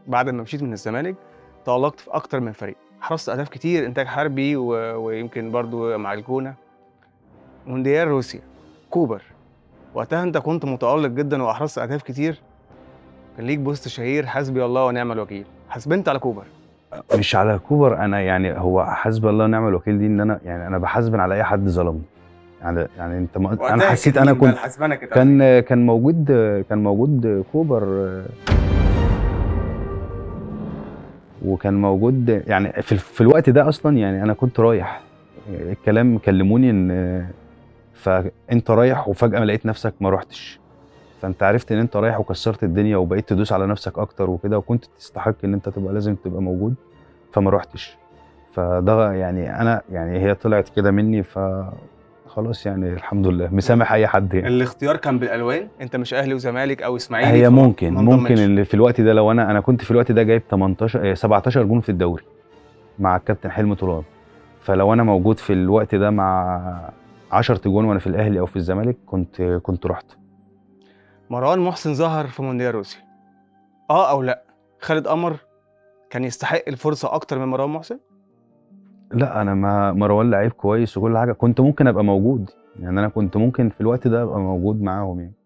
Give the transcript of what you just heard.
بعد ما مشيت من الزمالك تألقت في اكتر من فريق حرزت اهداف كتير انتاج حربي و... ويمكن برضو مع الجونه مونديال روسيا كوبر وقتها انت كنت متألق جدا واحرزت اهداف كتير كان ليك بوست شهير حسبي الله ونعم الوكيل حسبنت على كوبر مش على كوبر انا يعني هو حسبي الله ونعم الوكيل دي ان انا يعني انا بحاسبن على اي حد ظلمني يعني يعني انت ما انا حسيت انا كنت كان كان موجود كان موجود كوبر وكان موجود يعني في, في الوقت ده اصلا يعني انا كنت رايح الكلام كلموني ان فانت رايح وفجاه لقيت نفسك ما رحتش فانت عرفت ان انت رايح وكسرت الدنيا وبقيت تدوس على نفسك اكتر وكده وكنت تستحق ان انت تبقى لازم تبقى موجود فما رحتش فده يعني انا يعني هي طلعت كده مني ف خلاص يعني الحمد لله مسامح اي حد يعني الاختيار كان بالالوان انت مش اهلي وزمالك او اسماعيلي هي فما- ممكن ما ممكن انضمتش. اللي في الوقت ده لو انا انا كنت في الوقت ده جايب 18 آه، 17 جون في الدوري مع الكابتن حلمي طولان فلو انا موجود في الوقت ده مع 10 جون وانا في الاهلي او في الزمالك كنت كنت رحت مروان محسن ظهر في مونديال روسيا اه او لا خالد قمر كان يستحق الفرصه اكتر من مروان محسن لا انا ما مروان لعيب كويس وكل حاجه كنت ممكن ابقى موجود يعني انا كنت ممكن في الوقت ده ابقى موجود معاهم يعني